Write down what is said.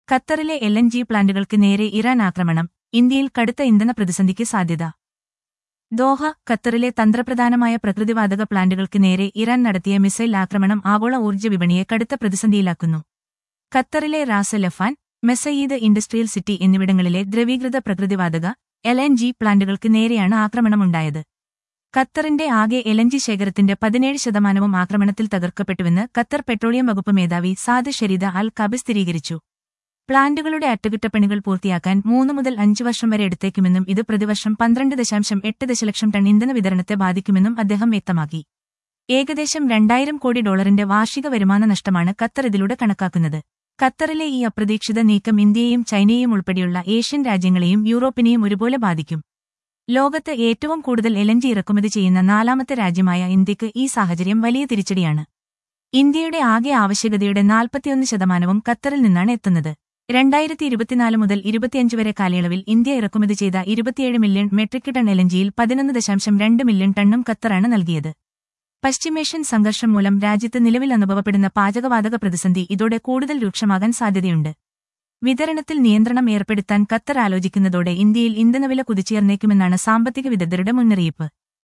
ഖത്തറിലെ L N G പ്ലാന്റുകൾക്ക് നേരെ Iran ആക്രമണം ഇന്ത്യയിൽ കടുത്ത ഇന്ധന പ്രതിസന്ധിക്ക് സാധ്യത ദോഹ ഖത്തറിലെ തന്ത്രപ്രധാനമായ പ്രകൃതിവാതക പ്ലാന്റുകൾക്ക് നേരെ ഇറാൻ നടത്തിയ മിസൈൽ ആക്രമണം ആഗോള ഊർജ്ജ വിപണിയെ കടുത്ത പ്രതിസന്ധിയിലാക്കുന്നു ഖത്തറിലെ Ras Laffan Mesaieed industrial city എന്നിവിടങ്ങളിലെ ദ്രവീകൃത പ്രകൃതിവാതക എൽ എൻ ജി പ്ലാന്റുകൾക്ക് നേരെയാണ് ആക്രമണമുണ്ടായത് ഖത്തറിന്റെ ആകെ എൽ എൻ ജി ശേഖരത്തിന്റെ പതിനേഴ് ശതമാനവും ആക്രമണത്തിൽ തകർക്കപ്പെട്ടുവെന്ന് ഖത്തർ പെട്രോളിയം വകുപ്പ് മേധാവി സാദ് ഷെരീദ അൽ കബ് സ്ഥിരീകരിച്ചു പ്ലാന്റുകളുടെ അറ്റകുറ്റപ്പണികൾ പൂർത്തിയാക്കാൻ മൂന്ന് മുതൽ അഞ്ച് വർഷം വരെ എടുത്തേക്കുമെന്നും ഇത് പ്രതിവർഷം പന്ത്രണ്ട് ദശാംശം എട്ട് ദശലക്ഷം ടൺ ഇന്ധന വിതരണത്തെ ബാധിക്കുമെന്നും അദ്ദേഹം വ്യക്തമാക്കി ഏകദേശം രണ്ടായിരം കോടി ഡോളറിന്റെ വാർഷിക വരുമാന നഷ്ടമാണ് ഖത്തർ ഇതിലൂടെ കണക്കാക്കുന്നത് ഖത്തറിലെ ഈ അപ്രതീക്ഷിത നീക്കം ഇന്ത്യയെയും ചൈനയെയും ഉൾപ്പെടെയുള്ള ഏഷ്യൻ രാജ്യങ്ങളെയും യൂറോപ്പിനെയും ഒരുപോലെ ബാധിക്കും ലോകത്ത് ഏറ്റവും കൂടുതൽ എലഞ്ചി ഇറക്കുമതി ചെയ്യുന്ന നാലാമത്തെ രാജ്യമായ ഇന്ത്യക്ക് ഈ സാഹചര്യം വലിയ തിരിച്ചടിയാണ് ഇന്ത്യയുടെ ആകെ ആവശ്യകതയുടെ നാൽപ്പത്തിയൊന്ന് ശതമാനവും ഖത്തറിൽ നിന്നാണ് എത്തുന്നത് രണ്ടായിരത്തി ഇരുപത്തിനാല് മുതൽ ഇരുപത്തിയഞ്ച് വരെ കാലയളവിൽ ഇന്ത്യ ഇറക്കുമതി ചെയ്ത ഇരുപത്തിയേഴ് മില്യൺ മെട്രിക് ടൺ എലഞ്ചിയിൽ പതിനൊന്ന് ദശാംശം രണ്ട് മില്യൺ ടണ്ണും ഖത്തറാണ് നൽകിയത് പശ്ചിമേഷ്യൻ സംഘർഷം മൂലം രാജ്യത്ത് നിലവിൽ അനുഭവപ്പെടുന്ന പാചകവാതക പ്രതിസന്ധി ഇതോടെ കൂടുതൽ രൂക്ഷമാകാൻ സാധ്യതയുണ്ട് വിതരണത്തിൽ നിയന്ത്രണം ഏർപ്പെടുത്താൻ ഖത്തർ ആലോചിക്കുന്നതോടെ ഇന്ത്യയിൽ ഇന്ധനവില കുതിച്ചുയർന്നേക്കുമെന്നാണ് സാമ്പത്തിക വിദഗ്ധരുടെ മുന്നറിയിപ്പ്